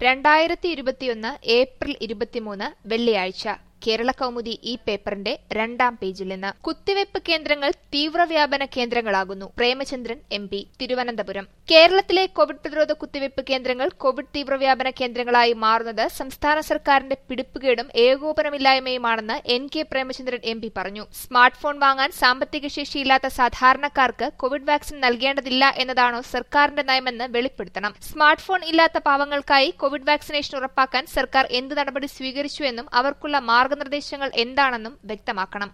രണ്ടായിരത്തി ഇരുപത്തിയൊന്ന് ഏപ്രിൽ ഇരുപത്തിമൂന്ന് വെള്ളിയാഴ്ച കേരള കൗമുദി ഈ പേപ്പറിന്റെ രണ്ടാം പേജിൽ നിന്ന് കുത്തിവയ്പ് കേന്ദ്രങ്ങൾ തീവ്രവ്യാപന കേന്ദ്രങ്ങളാകുന്നു പ്രേമചന്ദ്രൻ എം പി തിരുവനന്തപുരം കേരളത്തിലെ കോവിഡ് പ്രതിരോധ കുത്തിവയ്പ് കേന്ദ്രങ്ങൾ കോവിഡ് തീവ്രവ്യാപന കേന്ദ്രങ്ങളായി മാറുന്നത് സംസ്ഥാന സർക്കാരിന്റെ പിടിപ്പുകേടും ഏകോപനമില്ലായ്മയുമാണെന്ന് N K Premachandran M P പറഞ്ഞു സ്മാർട്ട് ഫോൺ വാങ്ങാൻ സാമ്പത്തിക ശേഷിയില്ലാത്ത സാധാരണക്കാർക്ക് കോവിഡ് വാക്സിൻ നൽകേണ്ടതില്ല എന്നതാണോ സർക്കാരിന്റെ നയമെന്ന് വെളിപ്പെടുത്തണം സ്മാർട്ട് ഫോൺ ഇല്ലാത്ത പാവങ്ങൾക്കായി കോവിഡ് വാക്സിനേഷൻ ഉറപ്പാക്കാൻ സർക്കാർ എന്ത് നടപടി സ്വീകരിച്ചുവെന്നും അവർക്കുള്ള മാർഗനിർദ്ദേശങ്ങൾ എന്താണെന്നും വ്യക്തമാക്കണം